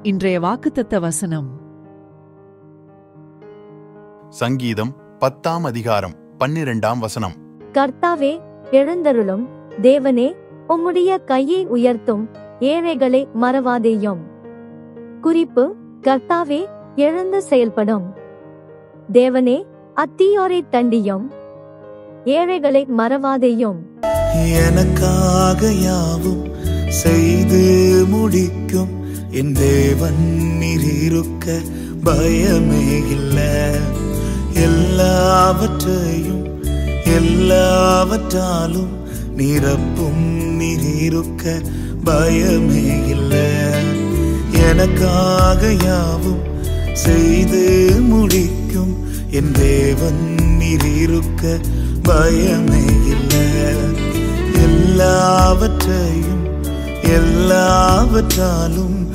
இன்றைய வாக்குத்தத்த வசனம் சங்கீதம் பத்தாம் அதிகாரம் பன்னிரெண்டாம் வசனம் கர்த்தாவே எழுந்தருளும் தேவனே உம்முடைய கையை உயர்த்தும் ஏழைகளை மறவாதேயும் குறிப்பு கர்த்தாவே எழுந்து செயல்படும் தேவனே அத்தீயோரை தண்டியும் ஏழைகளை மறவாதேயும் எனக்காக யாவும் செய்து முடிக்கும் என் தேவன் நீர் இருக்க பயமே இல்ல எல்லாவற்றையும் எல்லாவற்றாலும் நிரப்பும் நீர் இருக்க பயமே இல்ல எனக்காக யாவும் செய்து முடிக்கும் என் தேவன் நீர் இருக்க பயமே இல்ல எல்லாவற்றையும் எல்லாவற்றாலும்